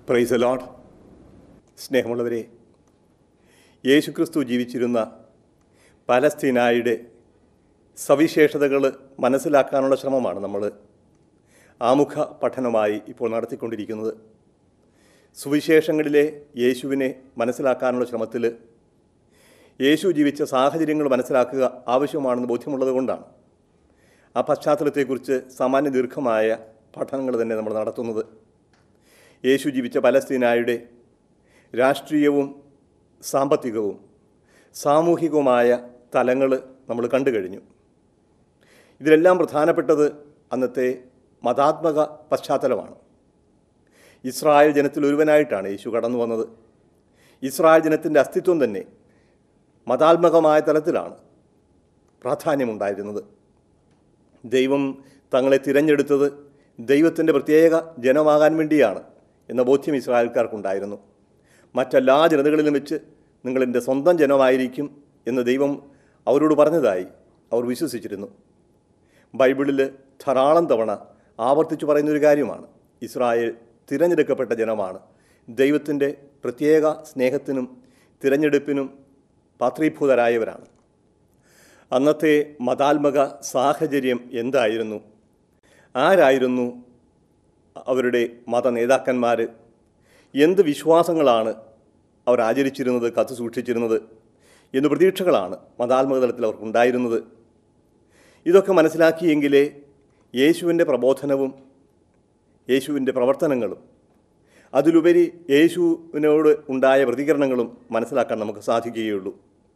price load സ്നേഹമുള്ളവരെ യേശുക്രിസ്തു ജീവിച്ചിരുന്ന പലസ്തീനായുടെ സവിശേഷതകൾ മനസ്സിലാക്കാനുള്ള ശ്രമമാണ് നമ്മൾ ആമുഖ പഠനമായി ഇപ്പോൾ നടത്തിക്കൊണ്ടിരിക്കുന്നത് സുവിശേഷങ്ങളിലെ യേശുവിനെ മനസ്സിലാക്കാനുള്ള ശ്രമത്തിൽ യേശു ജീവിച്ച സാഹചര്യങ്ങൾ മനസ്സിലാക്കുക ആവശ്യമാണെന്ന് ബോധ്യമുള്ളത് കൊണ്ടാണ് ആ പശ്ചാത്തലത്തെക്കുറിച്ച് സാമാന്യ ദീർഘമായ പഠനങ്ങൾ തന്നെ നമ്മൾ നടത്തുന്നത് യേശു ജീവിച്ച പലസ്തീനായുടെ രാഷ്ട്രീയവും സാമ്പത്തികവും സാമൂഹികവുമായ തലങ്ങൾ നമ്മൾ കണ്ടു കഴിഞ്ഞു ഇതിലെല്ലാം പ്രധാനപ്പെട്ടത് അന്നത്തെ മതാത്മക പശ്ചാത്തലമാണ് ഇസ്രായേൽ ജനത്തിൽ ഒരുവനായിട്ടാണ് യേശു കടന്നു വന്നത് ഇസ്രായേൽ ജനത്തിൻ്റെ അസ്തിത്വം തന്നെ മതാത്മകമായ തലത്തിലാണ് പ്രാധാന്യമുണ്ടായിരുന്നത് ദൈവം തങ്ങളെ തിരഞ്ഞെടുത്തത് ദൈവത്തിൻ്റെ പ്രത്യേക ജനമാകാൻ വേണ്ടിയാണ് എന്ന ബോധ്യം ഇസ്രായേൽക്കാർക്കുണ്ടായിരുന്നു മറ്റെല്ലാ ജനതകളിലും വെച്ച് നിങ്ങളെൻ്റെ സ്വന്തം ജനമായിരിക്കും എന്ന് ദൈവം അവരോട് പറഞ്ഞതായി അവർ വിശ്വസിച്ചിരുന്നു ബൈബിളിൽ ധാരാളം തവണ ആവർത്തിച്ചു പറയുന്നൊരു കാര്യമാണ് ഇസ്രായേൽ തിരഞ്ഞെടുക്കപ്പെട്ട ജനമാണ് ദൈവത്തിൻ്റെ പ്രത്യേക സ്നേഹത്തിനും തിരഞ്ഞെടുപ്പിനും പാത്രീഭൂതരായവരാണ് അന്നത്തെ മതാത്മക സാഹചര്യം എന്തായിരുന്നു ആരായിരുന്നു അവരുടെ മത നേതാക്കന്മാർ എന്ത് വിശ്വാസങ്ങളാണ് അവർ ആചരിച്ചിരുന്നത് കത്തു സൂക്ഷിച്ചിരുന്നത് എന്ന് പ്രതീക്ഷകളാണ് മതാത്മക തലത്തിൽ അവർക്കുണ്ടായിരുന്നത് ഇതൊക്കെ മനസ്സിലാക്കിയെങ്കിലേ യേശുവിൻ്റെ പ്രബോധനവും യേശുവിൻ്റെ പ്രവർത്തനങ്ങളും അതിലുപരി യേശുവിനോട് ഉണ്ടായ പ്രതികരണങ്ങളും മനസ്സിലാക്കാൻ നമുക്ക് സാധിക്കുകയുള്ളൂ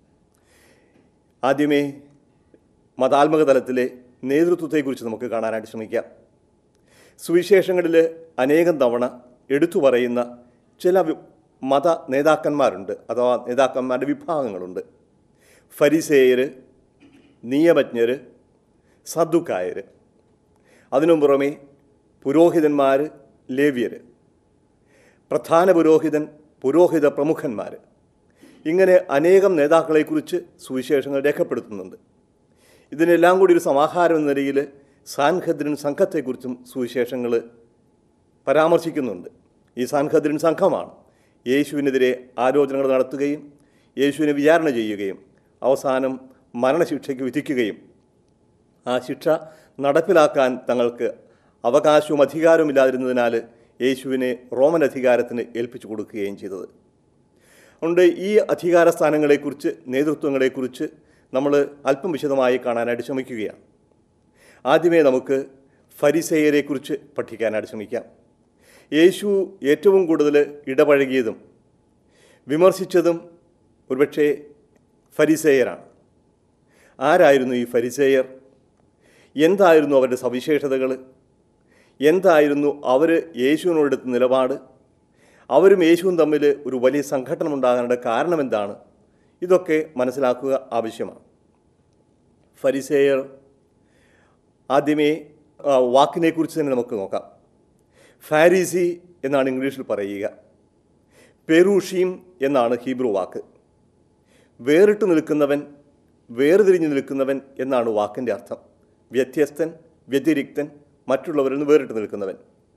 ആദ്യമേ മതാത്മക തലത്തിലെ നേതൃത്വത്തെക്കുറിച്ച് നമുക്ക് കാണാനായിട്ട് ശ്രമിക്കാം സുവിശേഷങ്ങളിൽ അനേകം തവണ എടുത്തു പറയുന്ന ചില വി- മത നേതാക്കന്മാരുണ്ട് അഥവാ നേതാക്കന്മാരുടെ വിഭാഗങ്ങളുണ്ട് ഫരിസേയർ നിയമജ്ഞർ സദ്ദുക്കായർ അതിനു പുറമെ പുരോഹിതന്മാർ ലേവ്യർ പ്രധാന പുരോഹിതൻ പുരോഹിത പ്രമുഖന്മാർ ഇങ്ങനെ അനേകം നേതാക്കളെക്കുറിച്ച് സുവിശേഷങ്ങൾ രേഖപ്പെടുത്തുന്നുണ്ട് ഇതിനെല്ലാം കൂടി ഒരു സമാഹാരം എന്ന നിലയിൽ സാൻഹദ്രിൻ സംഘത്തെക്കുറിച്ചും സുവിശേഷങ്ങൾ പരാമർശിക്കുന്നുണ്ട് ഈ സാൻഹദ്രിൻ സംഘമാണ് യേശുവിനെതിരെ ആലോചനകൾ നടത്തുകയും യേശുവിനെ വിചാരണ ചെയ്യുകയും അവസാനം മരണശിക്ഷയ്ക്ക് വിധിക്കുകയും ആ ശിക്ഷ നടപ്പിലാക്കാൻ തങ്ങൾക്ക് അവകാശവും അധികാരവും ഇല്ലാതിരുന്നതിനാൽ യേശുവിനെ റോമൻ അധികാരത്തിന് ഏൽപ്പിച്ചു കൊടുക്കുകയും ചെയ്തത് അതുകൊണ്ട് ഈ അധികാര സ്ഥാനങ്ങളെക്കുറിച്ച് നേതൃത്വങ്ങളെക്കുറിച്ച് നമ്മൾ അല്പം വിശദമായി കാണാനായിട്ട് ശ്രമിക്കുകയാണ് ആദ്യമേ നമുക്ക് ഫരിസേയരെക്കുറിച്ച് പഠിക്കാനായിട്ട് ശ്രമിക്കാം യേശു ഏറ്റവും കൂടുതൽ ഇടപഴകിയതും വിമർശിച്ചതും ഒരുപക്ഷെ ഫരിസേയരാണ് ആരായിരുന്നു ഈ ഫരിസേയർ എന്തായിരുന്നു അവരുടെ സവിശേഷതകൾ എന്തായിരുന്നു അവർ യേശുവിനോടെടുത്ത നിലപാട് അവരും യേശുവും തമ്മിൽ ഒരു വലിയ സംഘടന ഉണ്ടാകാനുള്ള കാരണം എന്താണ് ഇതൊക്കെ മനസ്സിലാക്കുക ആവശ്യമാണ് ഫരിസേയർ ആദ്യമേ ആ, വാക്കിനെക്കുറിച്ച് തന്നെ നമുക്ക് നോക്കാം ഫാരിസി എന്നാണ് ഇംഗ്ലീഷിൽ പറയുക പെറൂഷീം എന്നാണ് ഹീബ്രു വാക്ക് വേറിട്ട് നിൽക്കുന്നവൻ വേർതിരിഞ്ഞു നിൽക്കുന്നവൻ എന്നാണ് വാക്കിൻ്റെ അർത്ഥം വ്യത്യസ്തൻ വ്യതിരിക്തൻ മറ്റുള്ളവരിൽ നിന്ന് വേറിട്ട് നിൽക്കുന്നവൻ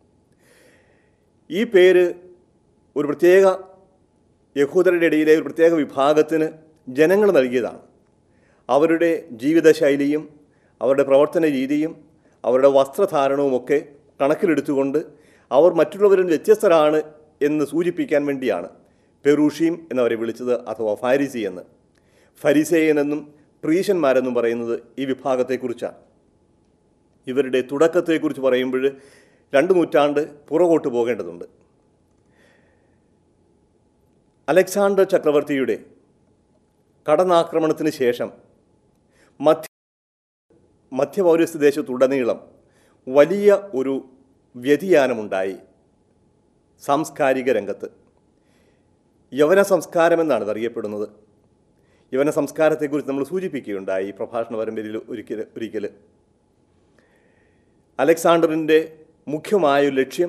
ഈ പേര് ഒരു പ്രത്യേക യഹൂദരുടെ ഇടയിലെ ഒരു പ്രത്യേക വിഭാഗത്തിന് ജനങ്ങൾ നൽകിയതാണ് അവരുടെ ജീവിതശൈലിയും അവരുടെ പ്രവർത്തന രീതിയും അവരുടെ വസ്ത്രധാരണവുമൊക്കെ കണക്കിലെടുത്തുകൊണ്ട് അവർ മറ്റുള്ളവരിൽ വ്യത്യസ്തരാണ് എന്ന് സൂചിപ്പിക്കാൻ വേണ്ടിയാണ് പെറൂഷീം എന്നവരെ വിളിച്ചത് അഥവാ ഫാരിസി എന്ന് ഫരിസേയൻ എന്നും പ്രീശന്മാരെന്നും പറയുന്നത് ഈ വിഭാഗത്തെക്കുറിച്ചാണ് ഇവരുടെ തുടക്കത്തെക്കുറിച്ച് പറയുമ്പോൾ രണ്ട് നൂറ്റാണ്ട് പുറകോട്ട് പോകേണ്ടതുണ്ട് അലക്സാണ്ടർ ചക്രവർത്തിയുടെ കടന്നാക്രമണത്തിന് ശേഷം മധ്യ മധ്യപൗരസ്ത്യ ദേശത്തുടനീളം വലിയ ഒരു വ്യതിയാനമുണ്ടായി സാംസ്കാരിക രംഗത്ത് യവന സംസ്കാരം എന്നാണ് ഇത് അറിയപ്പെടുന്നത് യവന സംസ്കാരത്തെക്കുറിച്ച് നമ്മൾ സൂചിപ്പിക്കുകയുണ്ടായി ഈ പ്രഭാഷണ പരമ്പരയിൽ ഒരിക്കൽ ഒരിക്കൽ അലക്സാണ്ടറിൻ്റെ മുഖ്യമായൊരു ലക്ഷ്യം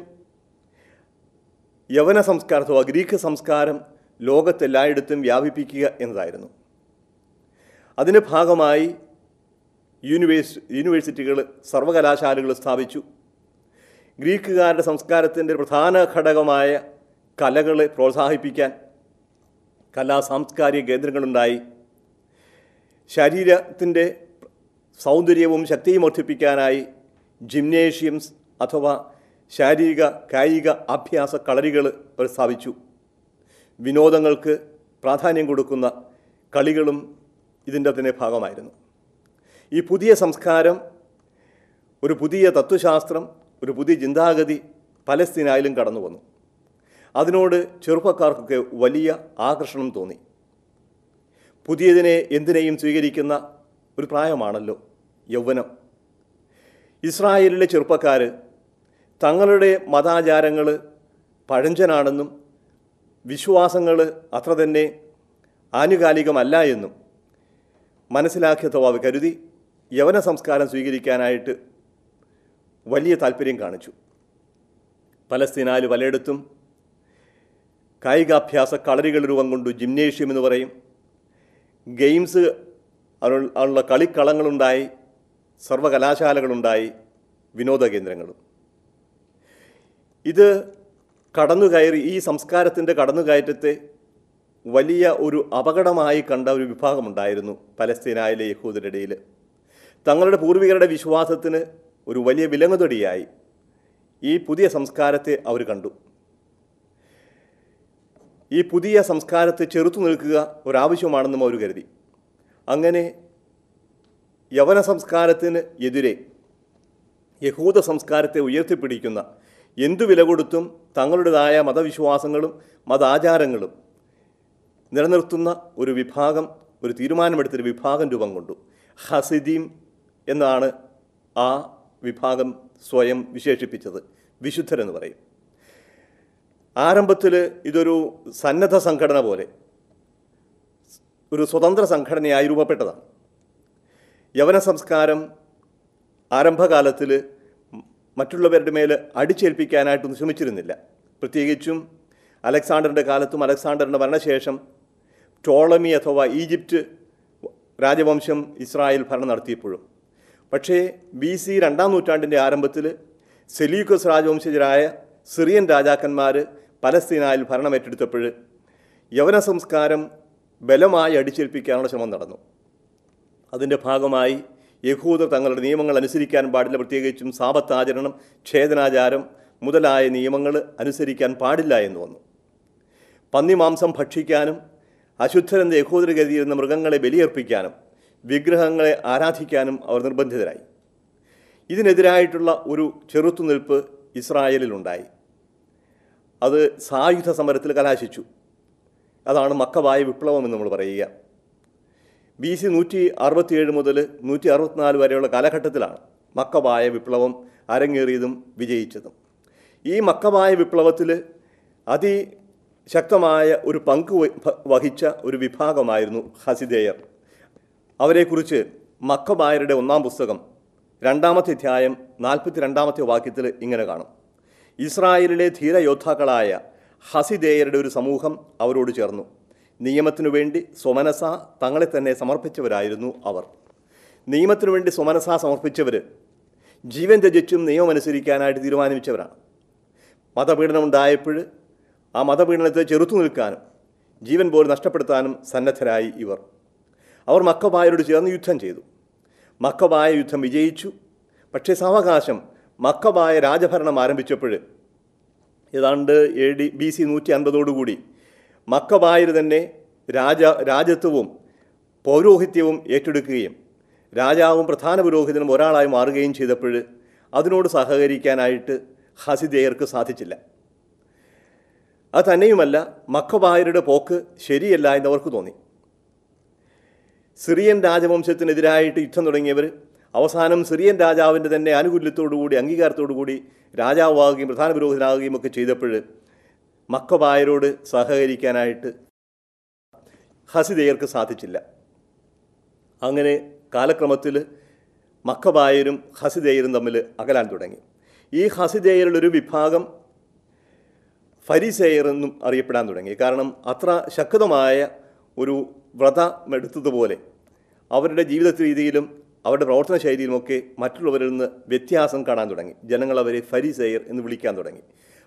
യവന സംസ്കാരം അഥവാ ഗ്രീക്ക് സംസ്കാരം ലോകത്തെല്ലായിടത്തും വ്യാപിപ്പിക്കുക എന്നതായിരുന്നു അതിൻ്റെ ഭാഗമായി യൂണിവേഴ്സ് യൂണിവേഴ്സിറ്റികൾ സർവകലാശാലകൾ സ്ഥാപിച്ചു ഗ്രീക്കുകാരുടെ സംസ്കാരത്തിൻ്റെ പ്രധാന ഘടകമായ കലകളെ പ്രോത്സാഹിപ്പിക്കാൻ കലാ സാംസ്കാരിക കേന്ദ്രങ്ങളുണ്ടായി ശരീരത്തിൻ്റെ സൗന്ദര്യവും ശക്തിയും വർദ്ധിപ്പിക്കാനായി ജിംനേഷ്യംസ് അഥവാ ശാരീരിക കായിക അഭ്യാസ കളരികൾ അവർ സ്ഥാപിച്ചു വിനോദങ്ങൾക്ക് പ്രാധാന്യം കൊടുക്കുന്ന കളികളും ഇതിൻ്റെ തന്നെ ഭാഗമായിരുന്നു ഈ പുതിയ സംസ്കാരം ഒരു പുതിയ തത്വശാസ്ത്രം ഒരു പുതിയ ചിന്താഗതി പലസ്തീനായാലും കടന്നു വന്നു അതിനോട് ചെറുപ്പക്കാർക്കൊക്കെ വലിയ ആകർഷണം തോന്നി പുതിയതിനെ എന്തിനേയും സ്വീകരിക്കുന്ന ഒരു പ്രായമാണല്ലോ യൗവനം ഇസ്രായേലിലെ ചെറുപ്പക്കാർ തങ്ങളുടെ മതാചാരങ്ങൾ പഴഞ്ചനാണെന്നും വിശ്വാസങ്ങൾ അത്ര തന്നെ ആനുകാലികമല്ല എന്നും മനസ്സിലാക്കിയ തവാവ് കരുതി യവന സംസ്കാരം സ്വീകരിക്കാനായിട്ട് വലിയ താല്പര്യം കാണിച്ചു പലസ്തീനാൽ പലയിടത്തും കായികാഭ്യാസ കളരികൾ രൂപം കൊണ്ടു ജിംനേഷ്യം എന്ന് പറയും ഗെയിംസ് അതിനുള്ള അതിനുള്ള കളിക്കളങ്ങളുണ്ടായി സർവകലാശാലകളുണ്ടായി വിനോദ കേന്ദ്രങ്ങളും ഇത് കടന്നുകയറി ഈ സംസ്കാരത്തിൻ്റെ കടന്നുകയറ്റത്തെ വലിയ ഒരു അപകടമായി കണ്ട ഒരു വിഭാഗമുണ്ടായിരുന്നു പലസ്തീനായിലെ യഹൂദരുടെ ഇടയിൽ തങ്ങളുടെ പൂർവികരുടെ വിശ്വാസത്തിന് ഒരു വലിയ വിലങ്ങുതൊടിയായി ഈ പുതിയ സംസ്കാരത്തെ അവർ കണ്ടു ഈ പുതിയ സംസ്കാരത്തെ ചെറുത്തു നിൽക്കുക ഒരാവശ്യമാണെന്നും അവർ കരുതി അങ്ങനെ യവന സംസ്കാരത്തിന് എതിരെ യഹൂദ സംസ്കാരത്തെ ഉയർത്തിപ്പിടിക്കുന്ന എന്തു വില കൊടുത്തും തങ്ങളുടേതായ മതവിശ്വാസങ്ങളും മതാചാരങ്ങളും നിലനിർത്തുന്ന ഒരു വിഭാഗം ഒരു തീരുമാനമെടുത്തൊരു വിഭാഗം രൂപം കൊണ്ടു ഹസിദീം എന്നാണ് ആ വിഭാഗം സ്വയം വിശേഷിപ്പിച്ചത് വിശുദ്ധരെന്ന് പറയും ആരംഭത്തിൽ ഇതൊരു സന്നദ്ധ സംഘടന പോലെ ഒരു സ്വതന്ത്ര സംഘടനയായി രൂപപ്പെട്ടതാണ് യവന സംസ്കാരം ആരംഭകാലത്തിൽ മറ്റുള്ളവരുടെ മേൽ അടിച്ചേൽപ്പിക്കാനായിട്ടൊന്നും ശ്രമിച്ചിരുന്നില്ല പ്രത്യേകിച്ചും അലക്സാണ്ടറിൻ്റെ കാലത്തും അലക്സാണ്ടറിൻ്റെ മരണശേഷം ടോളമി അഥവാ ഈജിപ്റ്റ് രാജവംശം ഇസ്രായേൽ ഭരണം നടത്തിയപ്പോഴും പക്ഷേ ബി സി രണ്ടാം നൂറ്റാണ്ടിൻ്റെ ആരംഭത്തിൽ സെലീക്കസ് രാജവംശജരായ സിറിയൻ രാജാക്കന്മാർ പലസ്തീനായിൽ ഭരണം ഏറ്റെടുത്തപ്പോൾ യവന സംസ്കാരം ബലമായി അടിച്ചേൽപ്പിക്കാനുള്ള ശ്രമം നടന്നു അതിൻ്റെ ഭാഗമായി യഹൂദർ തങ്ങളുടെ നിയമങ്ങൾ അനുസരിക്കാൻ പാടില്ല പ്രത്യേകിച്ചും സാപത്താചരണം ഛേദനാചാരം മുതലായ നിയമങ്ങൾ അനുസരിക്കാൻ പാടില്ല എന്ന് വന്നു പന്നിമാംസം ഭക്ഷിക്കാനും അശുദ്ധരെന്ന യഹൂദർ ഗതിയിരുന്ന മൃഗങ്ങളെ ബലിയർപ്പിക്കാനും വിഗ്രഹങ്ങളെ ആരാധിക്കാനും അവർ നിർബന്ധിതരായി ഇതിനെതിരായിട്ടുള്ള ഒരു ചെറുത്തുനിൽപ്പ് ഇസ്രായേലിലുണ്ടായി അത് സായുധ സമരത്തിൽ കലാശിച്ചു അതാണ് മക്കവായ വിപ്ലവം എന്ന് നമ്മൾ പറയുക ബി സി നൂറ്റി അറുപത്തിയേഴ് മുതൽ നൂറ്റി അറുപത്തിനാല് വരെയുള്ള കാലഘട്ടത്തിലാണ് മക്കവായ വിപ്ലവം അരങ്ങേറിയതും വിജയിച്ചതും ഈ മക്കവായ വിപ്ലവത്തിൽ അതിശക്തമായ ഒരു പങ്ക് വ- വഹിച്ച ഒരു വിഭാഗമായിരുന്നു ഹസിദേയർ അവരെക്കുറിച്ച് മക്കബായരുടെ ഒന്നാം പുസ്തകം രണ്ടാമത്തെ അധ്യായം നാൽപ്പത്തി രണ്ടാമത്തെ വാക്യത്തിൽ ഇങ്ങനെ കാണും ഇസ്രായേലിലെ ധീരയോദ്ധാക്കളായ ഹസിദേയരുടെ ഒരു സമൂഹം അവരോട് ചേർന്നു നിയമത്തിനു വേണ്ടി സ്വമനസ തങ്ങളെ തന്നെ സമർപ്പിച്ചവരായിരുന്നു അവർ നിയമത്തിനു വേണ്ടി സ്വമനസ സമർപ്പിച്ചവർ ജീവൻ ത്യജിച്ചും നിയമമനുസരിക്കാനായിട്ട് തീരുമാനിച്ചവരാണ് മതപീഡനം ഉണ്ടായപ്പോൾ ആ മതപീഡനത്തെ ചെറുത്തു നിൽക്കാനും ജീവൻ പോലും നഷ്ടപ്പെടുത്താനും സന്നദ്ധരായി ഇവർ അവർ മക്കബായരോട് ചേർന്ന് യുദ്ധം ചെയ്തു മക്കബായ യുദ്ധം വിജയിച്ചു പക്ഷേ സാവകാശം മക്കബായ രാജഭരണം ആരംഭിച്ചപ്പോൾ ഏതാണ്ട് എ ഡി ബി സി നൂറ്റി അൻപതോടുകൂടി മക്കബായർ തന്നെ രാജ രാജത്വവും പൗരോഹിത്യവും ഏറ്റെടുക്കുകയും രാജാവും പ്രധാന പുരോഹിതനും ഒരാളായി മാറുകയും ചെയ്തപ്പോൾ അതിനോട് സഹകരിക്കാനായിട്ട് ഹസിദേയർക്ക് സാധിച്ചില്ല അത് തന്നെയുമല്ല മക്കബായരുടെ പോക്ക് ശരിയല്ല എന്നവർക്ക് തോന്നി സിറിയൻ രാജവംശത്തിനെതിരായിട്ട് യുദ്ധം തുടങ്ങിയവർ അവസാനം സിറിയൻ രാജാവിൻ്റെ തന്നെ ആനുകൂല്യത്തോടുകൂടി അംഗീകാരത്തോടുകൂടി രാജാവാകുകയും പ്രധാന പുരോഹിതനാകുകയും ഒക്കെ ചെയ്തപ്പോൾ മക്കബായരോട് സഹകരിക്കാനായിട്ട് ഹസിദേയർക്ക് സാധിച്ചില്ല അങ്ങനെ കാലക്രമത്തിൽ മക്കബായരും ഹസിദേയരും തമ്മിൽ അകലാൻ തുടങ്ങി ഈ ഹസിദേയരുടെ വിഭാഗം ഫരിസേയർ എന്നും അറിയപ്പെടാൻ തുടങ്ങി കാരണം അത്ര ശക്തമായ ഒരു വ്രതം എടുത്തതുപോലെ അവരുടെ ജീവിത രീതിയിലും അവരുടെ പ്രവർത്തന ശൈലിയിലുമൊക്കെ മറ്റുള്ളവരിൽ നിന്ന് വ്യത്യാസം കാണാൻ തുടങ്ങി ജനങ്ങൾ അവരെ ഫരിസേയർ എന്ന് വിളിക്കാൻ തുടങ്ങി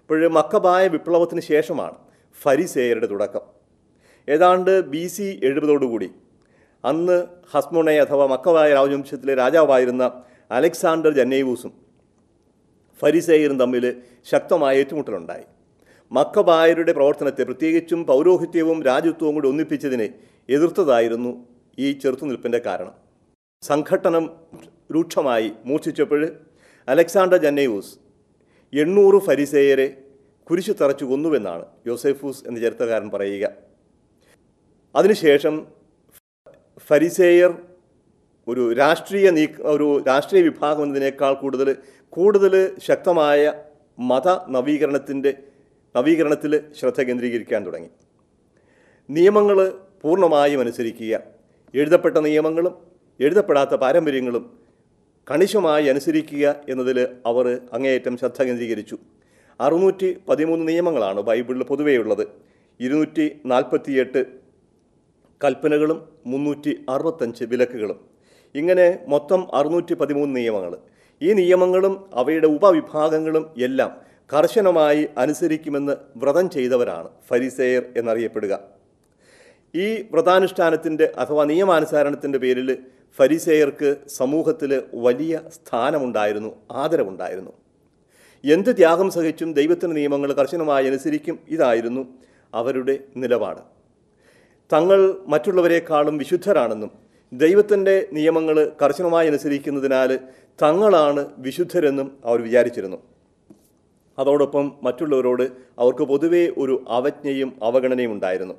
അപ്പോൾ മക്കബായ വിപ്ലവത്തിന് ശേഷമാണ് ഫരിസേയരുടെ തുടക്കം ഏതാണ്ട് ബി സി എഴുപതോടുകൂടി അന്ന് ഹസ്മോണെ അഥവാ മക്കബായ രാജവംശത്തിലെ രാജാവായിരുന്ന അലക്സാണ്ടർ ജന്നേവൂസും ഫരിസേയരും തമ്മിൽ ശക്തമായ ഏറ്റുമുട്ടലുണ്ടായി മക്കബായരുടെ പ്രവർത്തനത്തെ പ്രത്യേകിച്ചും പൗരോഹിത്യവും രാജ്യത്വവും കൂടി ഒന്നിപ്പിച്ചതിനെ എതിർത്തതായിരുന്നു ഈ ചെറുത്തുനിൽപ്പിൻ്റെ കാരണം സംഘട്ടനം രൂക്ഷമായി മൂർച്ഛിച്ചപ്പോൾ അലക്സാണ്ടർ ജന്നേവൂസ് എണ്ണൂറ് ഫരിസേയരെ കുരിശു തറച്ചു കൊന്നുവെന്നാണ് യോസെഫൂസ് എന്ന ചരിത്രകാരൻ പറയുക അതിനുശേഷം ഫരിസേയർ ഒരു രാഷ്ട്രീയ നീക്ക ഒരു രാഷ്ട്രീയ വിഭാഗം എന്നതിനേക്കാൾ കൂടുതൽ കൂടുതൽ ശക്തമായ മത നവീകരണത്തിൻ്റെ നവീകരണത്തിൽ ശ്രദ്ധ കേന്ദ്രീകരിക്കാൻ തുടങ്ങി നിയമങ്ങൾ പൂർണ്ണമായും അനുസരിക്കുക എഴുതപ്പെട്ട നിയമങ്ങളും എഴുതപ്പെടാത്ത പാരമ്പര്യങ്ങളും കണിശമായി അനുസരിക്കുക എന്നതിൽ അവർ അങ്ങേയറ്റം ശ്രദ്ധ കേന്ദ്രീകരിച്ചു അറുന്നൂറ്റി പതിമൂന്ന് നിയമങ്ങളാണ് ബൈബിളിൽ പൊതുവെയുള്ളത് ഇരുന്നൂറ്റി നാൽപ്പത്തിയെട്ട് കൽപ്പനകളും മുന്നൂറ്റി അറുപത്തഞ്ച് വിലക്കുകളും ഇങ്ങനെ മൊത്തം അറുന്നൂറ്റി പതിമൂന്ന് നിയമങ്ങൾ ഈ നിയമങ്ങളും അവയുടെ ഉപവിഭാഗങ്ങളും എല്ലാം കർശനമായി അനുസരിക്കുമെന്ന് വ്രതം ചെയ്തവരാണ് ഫരിസേയർ എന്നറിയപ്പെടുക ഈ വ്രതാനുഷ്ഠാനത്തിൻ്റെ അഥവാ നിയമാനുസരണത്തിൻ്റെ പേരിൽ ഫരിസേയർക്ക് സമൂഹത്തിൽ വലിയ സ്ഥാനമുണ്ടായിരുന്നു ആദരവുണ്ടായിരുന്നു എന്ത് ത്യാഗം സഹിച്ചും ദൈവത്തിൻ്റെ നിയമങ്ങൾ കർശനമായി അനുസരിക്കും ഇതായിരുന്നു അവരുടെ നിലപാട് തങ്ങൾ മറ്റുള്ളവരെക്കാളും വിശുദ്ധരാണെന്നും ദൈവത്തിൻ്റെ നിയമങ്ങൾ കർശനമായി അനുസരിക്കുന്നതിനാൽ തങ്ങളാണ് വിശുദ്ധരെന്നും അവർ വിചാരിച്ചിരുന്നു അതോടൊപ്പം മറ്റുള്ളവരോട് അവർക്ക് പൊതുവേ ഒരു അവജ്ഞയും അവഗണനയും ഉണ്ടായിരുന്നു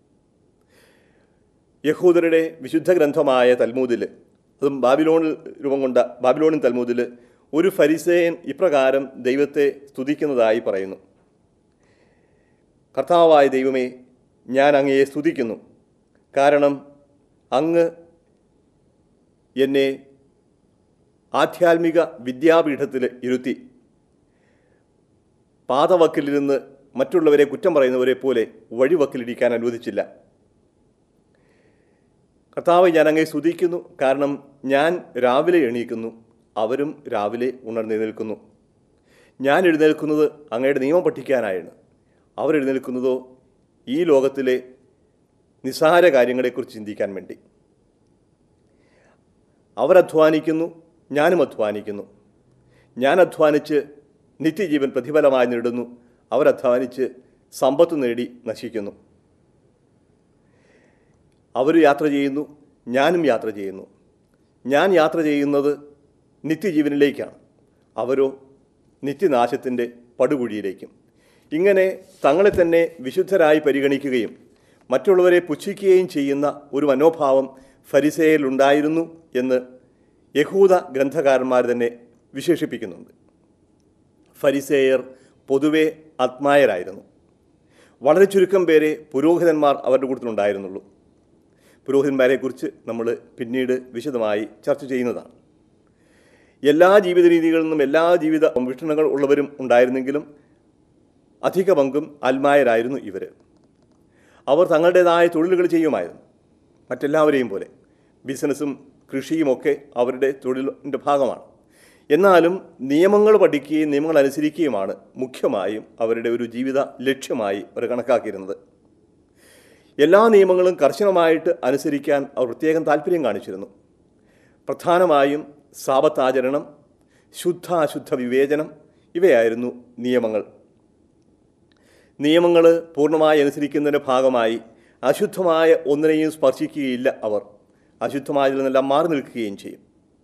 യഹൂദരുടെ വിശുദ്ധ ഗ്രന്ഥമായ തൽമൂദിൽ അതും ബാബിലോണിൽ രൂപം കൊണ്ട ബാബിലോണിൻ തൽമൂദിൽ ഒരു ഫരിസേയൻ ഇപ്രകാരം ദൈവത്തെ സ്തുതിക്കുന്നതായി പറയുന്നു കർത്താവായ ദൈവമേ ഞാൻ അങ്ങയെ സ്തുതിക്കുന്നു കാരണം അങ്ങ് എന്നെ ആധ്യാത്മിക വിദ്യാപീഠത്തിൽ ഇരുത്തി പാതവക്കിലിരുന്ന് മറ്റുള്ളവരെ കുറ്റം പറയുന്നവരെ പോലെ വഴിവക്കിലിരിക്കാൻ അനുവദിച്ചില്ല കർത്താവ് ഞാൻ അങ്ങേ സ്തുതിക്കുന്നു കാരണം ഞാൻ രാവിലെ എണീക്കുന്നു അവരും രാവിലെ ഉണർന്നെഴുന്നേൽക്കുന്നു ഞാൻ എഴുന്നേൽക്കുന്നത് അങ്ങയുടെ നിയമം പഠിക്കാനായാണ് അവരെഴുന്നേൽക്കുന്നതോ ഈ ലോകത്തിലെ നിസ്സാര കാര്യങ്ങളെക്കുറിച്ച് ചിന്തിക്കാൻ വേണ്ടി അവരധ്വാനിക്കുന്നു ഞാനും അധ്വാനിക്കുന്നു ഞാൻ അധ്വാനിച്ച് നിത്യജീവൻ പ്രതിഫലമായി നേടുന്നു അവരധ്വാനിച്ച് സമ്പത്ത് നേടി നശിക്കുന്നു അവർ യാത്ര ചെയ്യുന്നു ഞാനും യാത്ര ചെയ്യുന്നു ഞാൻ യാത്ര ചെയ്യുന്നത് നിത്യജീവനിലേക്കാണ് അവരോ നിത്യനാശത്തിൻ്റെ പടുകുഴിയിലേക്കും ഇങ്ങനെ തങ്ങളെ തന്നെ വിശുദ്ധരായി പരിഗണിക്കുകയും മറ്റുള്ളവരെ പുച്ഛിക്കുകയും ചെയ്യുന്ന ഒരു മനോഭാവം ഫരിസേയിലുണ്ടായിരുന്നു എന്ന് യഹൂദ ഗ്രന്ഥകാരന്മാർ തന്നെ വിശേഷിപ്പിക്കുന്നുണ്ട് ഫരിസേയർ പൊതുവെ ആത്മായരായിരുന്നു വളരെ ചുരുക്കം പേരെ പുരോഹിതന്മാർ അവരുടെ കൂട്ടത്തിലുണ്ടായിരുന്നുള്ളൂ പുരോഹിതന്മാരെക്കുറിച്ച് നമ്മൾ പിന്നീട് വിശദമായി ചർച്ച ചെയ്യുന്നതാണ് എല്ലാ ജീവിത രീതികളിൽ നിന്നും എല്ലാ ജീവിത വീക്ഷണങ്ങൾ ഉള്ളവരും ഉണ്ടായിരുന്നെങ്കിലും അധിക പങ്കും അൽമായരായിരുന്നു ഇവർ അവർ തങ്ങളുടേതായ തൊഴിലുകൾ ചെയ്യുമായിരുന്നു മറ്റെല്ലാവരെയും പോലെ ബിസിനസ്സും കൃഷിയുമൊക്കെ അവരുടെ തൊഴിലിൻ്റെ ഭാഗമാണ് എന്നാലും നിയമങ്ങൾ പഠിക്കുകയും നിയമങ്ങൾ അനുസരിക്കുകയുമാണ് മുഖ്യമായും അവരുടെ ഒരു ജീവിത ലക്ഷ്യമായി അവർ കണക്കാക്കിയിരുന്നത് എല്ലാ നിയമങ്ങളും കർശനമായിട്ട് അനുസരിക്കാൻ അവർ പ്രത്യേകം താല്പര്യം കാണിച്ചിരുന്നു പ്രധാനമായും സാപത്താചരണം ശുദ്ധ അശുദ്ധ വിവേചനം ഇവയായിരുന്നു നിയമങ്ങൾ നിയമങ്ങൾ പൂർണ്ണമായി അനുസരിക്കുന്നതിൻ്റെ ഭാഗമായി അശുദ്ധമായ ഒന്നിനെയും സ്പർശിക്കുകയില്ല അവർ അശുദ്ധമായതിൽ നിന്നെല്ലാം മാറി നിൽക്കുകയും ചെയ്യും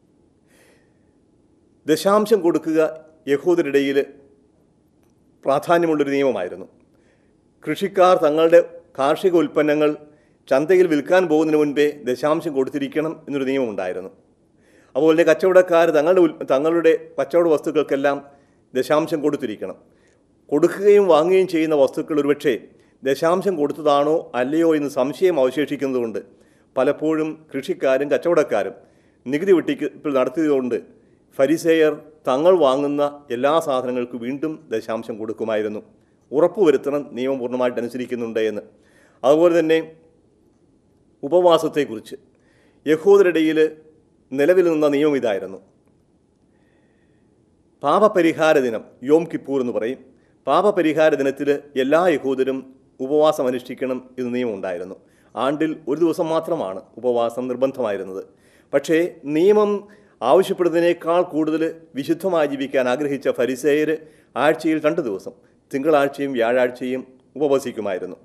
ദശാംശം കൊടുക്കുക യഹൂദരിടയിൽ പ്രാധാന്യമുള്ളൊരു നിയമമായിരുന്നു കൃഷിക്കാർ തങ്ങളുടെ കാർഷിക ഉൽപ്പന്നങ്ങൾ ചന്തയിൽ വിൽക്കാൻ പോകുന്നതിന് മുൻപേ ദശാംശം കൊടുത്തിരിക്കണം എന്നൊരു നിയമമുണ്ടായിരുന്നു അതുപോലെ കച്ചവടക്കാർ തങ്ങളുടെ ഉൽ തങ്ങളുടെ കച്ചവട വസ്തുക്കൾക്കെല്ലാം ദശാംശം കൊടുത്തിരിക്കണം കൊടുക്കുകയും വാങ്ങുകയും ചെയ്യുന്ന വസ്തുക്കൾ ഒരുപക്ഷെ ദശാംശം കൊടുത്തതാണോ അല്ലയോ എന്ന് സംശയം അവശേഷിക്കുന്നതുകൊണ്ട് പലപ്പോഴും കൃഷിക്കാരും കച്ചവടക്കാരും നികുതി വെട്ടിക്കൽ നടത്തിയതുകൊണ്ട് ഫരിസേയർ തങ്ങൾ വാങ്ങുന്ന എല്ലാ സാധനങ്ങൾക്കും വീണ്ടും ദശാംശം കൊടുക്കുമായിരുന്നു ഉറപ്പുവരുത്തണം നിയമം പൂർണ്ണമായിട്ട് അനുസരിക്കുന്നുണ്ട് എന്ന് അതുപോലെ തന്നെ ഉപവാസത്തെക്കുറിച്ച് യഹൂദരിടയിൽ നിലവിൽ നിന്ന നിയമം ഇതായിരുന്നു പാപപരിഹാര ദിനം യോം കിപ്പൂർ എന്ന് പറയും പാപപരിഹാര ദിനത്തിൽ എല്ലാ യഹൂദരും ഉപവാസം അനുഷ്ഠിക്കണം എന്ന് നിയമം ഉണ്ടായിരുന്നു ആണ്ടിൽ ഒരു ദിവസം മാത്രമാണ് ഉപവാസം നിർബന്ധമായിരുന്നത് പക്ഷേ നിയമം ആവശ്യപ്പെടുന്നതിനേക്കാൾ കൂടുതൽ വിശുദ്ധമായി ജീവിക്കാൻ ആഗ്രഹിച്ച ഫരിസേയർ ആഴ്ചയിൽ രണ്ട് ദിവസം തിങ്കളാഴ്ചയും വ്യാഴാഴ്ചയും ഉപവസിക്കുമായിരുന്നു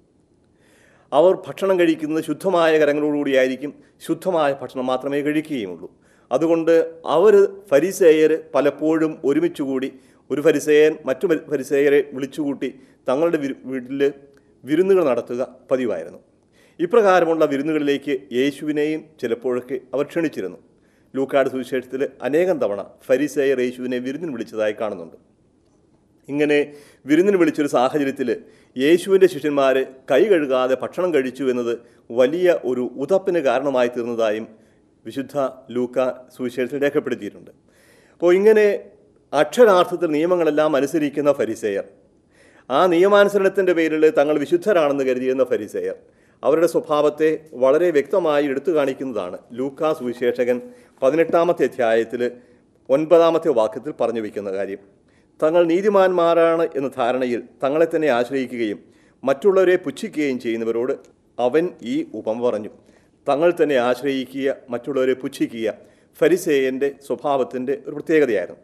അവർ ഭക്ഷണം കഴിക്കുന്നത് ശുദ്ധമായ കരങ്ങളോടുകൂടിയായിരിക്കും ശുദ്ധമായ ഭക്ഷണം മാത്രമേ കഴിക്കുകയുമുള്ളൂ അതുകൊണ്ട് അവർ ഫരിസേയർ പലപ്പോഴും ഒരുമിച്ചുകൂടി ഒരു ഫരിസേയൻ മറ്റു ഫരി- ഫരിസേയരെ വിളിച്ചുകൂട്ടി തങ്ങളുടെ വിരു- വീട്ടിൽ വിരുന്നുകൾ നടത്തുക പതിവായിരുന്നു ഇപ്രകാരമുള്ള വിരുന്നുകളിലേക്ക് യേശുവിനെയും ചിലപ്പോഴൊക്കെ അവർ ക്ഷണിച്ചിരുന്നു ലൂക്കാട് സുവിശേഷത്തിൽ അനേകം തവണ ഫരിസേയർ യേശുവിനെ വിരുന്നിന് വിളിച്ചതായി കാണുന്നുണ്ട് ഇങ്ങനെ വിരുന്നിന് വിളിച്ചൊരു സാഹചര്യത്തിൽ യേശുവിൻ്റെ ശിഷ്യന്മാർ കൈ കഴുകാതെ ഭക്ഷണം കഴിച്ചു എന്നത് വലിയ ഒരു ഉതപ്പിന് കാരണമായി തീർന്നതായും വിശുദ്ധ ലൂക്ക സുവിശേഷത്തിൽ രേഖപ്പെടുത്തിയിട്ടുണ്ട് അപ്പോൾ ഇങ്ങനെ അക്ഷരാർത്ഥത്തിൽ നിയമങ്ങളെല്ലാം അനുസരിക്കുന്ന ഫരിസേയർ ആ നിയമാനുസരണത്തിൻ്റെ പേരിൽ തങ്ങൾ വിശുദ്ധരാണെന്ന് കരുതിയിരുന്ന ഫരിസേയർ അവരുടെ സ്വഭാവത്തെ വളരെ വ്യക്തമായി എടുത്തു കാണിക്കുന്നതാണ് ലൂക്കാ സുവിശേഷകൻ പതിനെട്ടാമത്തെ അധ്യായത്തിൽ ഒൻപതാമത്തെ വാക്യത്തിൽ പറഞ്ഞു വയ്ക്കുന്ന കാര്യം തങ്ങൾ നീതിമാന്മാരാണ് എന്ന ധാരണയിൽ തങ്ങളെ തന്നെ ആശ്രയിക്കുകയും മറ്റുള്ളവരെ പുച്ഛിക്കുകയും ചെയ്യുന്നവരോട് അവൻ ഈ ഉപമ പറഞ്ഞു തങ്ങൾ തന്നെ ആശ്രയിക്കുക മറ്റുള്ളവരെ പുച്ഛിക്കുക ഫരിസേയൻ്റെ സ്വഭാവത്തിൻ്റെ ഒരു പ്രത്യേകതയായിരുന്നു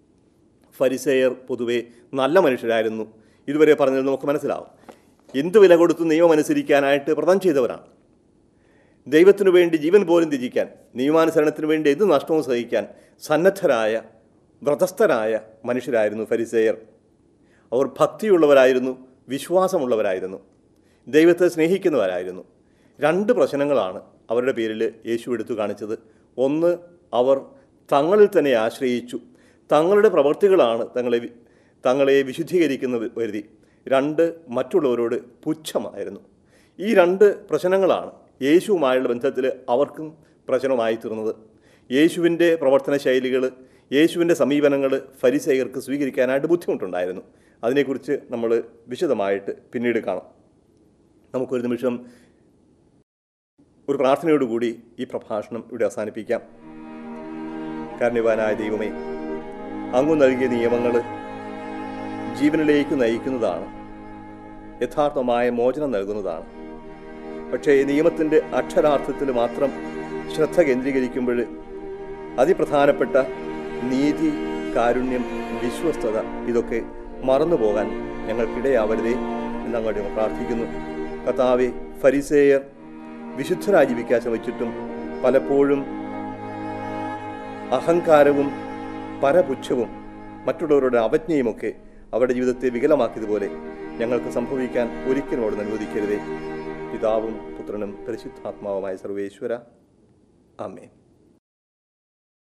ഫരിസേയർ പൊതുവെ നല്ല മനുഷ്യരായിരുന്നു ഇതുവരെ പറഞ്ഞത് നമുക്ക് മനസ്സിലാവും എന്ത് വില കൊടുത്ത് നിയമം അനുസരിക്കാനായിട്ട് വ്രതം ചെയ്തവരാണ് ദൈവത്തിനു വേണ്ടി ജീവൻ പോലും ത്യജിക്കാൻ നിയമാനുസരണത്തിന് വേണ്ടി എന്ത് നഷ്ടവും സഹിക്കാൻ സന്നദ്ധരായ വ്രതസ്ഥരായ മനുഷ്യരായിരുന്നു ഫരിസേയർ അവർ ഭക്തിയുള്ളവരായിരുന്നു വിശ്വാസമുള്ളവരായിരുന്നു ദൈവത്തെ സ്നേഹിക്കുന്നവരായിരുന്നു രണ്ട് പ്രശ്നങ്ങളാണ് അവരുടെ പേരിൽ യേശു എടുത്തു കാണിച്ചത് ഒന്ന് അവർ തങ്ങളിൽ തന്നെ ആശ്രയിച്ചു തങ്ങളുടെ പ്രവൃത്തികളാണ് തങ്ങളെ വി- തങ്ങളെ വിശുദ്ധീകരിക്കുന്ന വരുതി രണ്ട് മറ്റുള്ളവരോട് പുച്ഛമായിരുന്നു ഈ രണ്ട് പ്രശ്നങ്ങളാണ് യേശുവുമായുള്ള ബന്ധത്തിൽ അവർക്കും പ്രശ്നമായി തീർന്നത് യേശുവിൻ്റെ പ്രവർത്തന ശൈലികൾ യേശുവിൻ്റെ സമീപനങ്ങൾ ഫരിസേയർക്ക് സ്വീകരിക്കാനായിട്ട് ബുദ്ധിമുട്ടുണ്ടായിരുന്നു അതിനെക്കുറിച്ച് നമ്മൾ വിശദമായിട്ട് പിന്നീട് കാണാം നമുക്കൊരു നിമിഷം ഒരു പ്രാർത്ഥനയോടുകൂടി ഈ പ്രഭാഷണം ഇവിടെ അവസാനിപ്പിക്കാം കാരണവാനായ ദൈവമേ അങ്ങ് നൽകിയ നിയമങ്ങൾ ജീവനിലേക്ക് നയിക്കുന്നതാണ് യഥാർത്ഥമായ മോചനം നൽകുന്നതാണ് പക്ഷേ നിയമത്തിൻ്റെ അക്ഷരാർത്ഥത്തിൽ മാത്രം ശ്രദ്ധ കേന്ദ്രീകരിക്കുമ്പോൾ അതിപ്രധാനപ്പെട്ട നീതി കാരുണ്യം വിശ്വസ്തത ഇതൊക്കെ മറന്നുപോകാൻ ഞങ്ങൾക്കിടയാവരുതേ എന്നങ്ങോട്ട് ഞങ്ങൾ പ്രാർത്ഥിക്കുന്നു കർത്താവെ ഫരിസേയർ വിശുദ്ധരായി ജീവിക്കാൻ ശ്രമിച്ചിട്ടും പലപ്പോഴും അഹങ്കാരവും പരപുച്ഛവും മറ്റുള്ളവരുടെ അവജ്ഞയുമൊക്കെ അവരുടെ ജീവിതത്തെ വികലമാക്കിയതുപോലെ ഞങ്ങൾക്ക് സംഭവിക്കാൻ ഒരിക്കലും അവിടെ അനുവദിക്കരുതേ പിതാവും പുത്രനും പരിശുദ്ധാത്മാവുമായ സർവേശ്വര അമ്മേ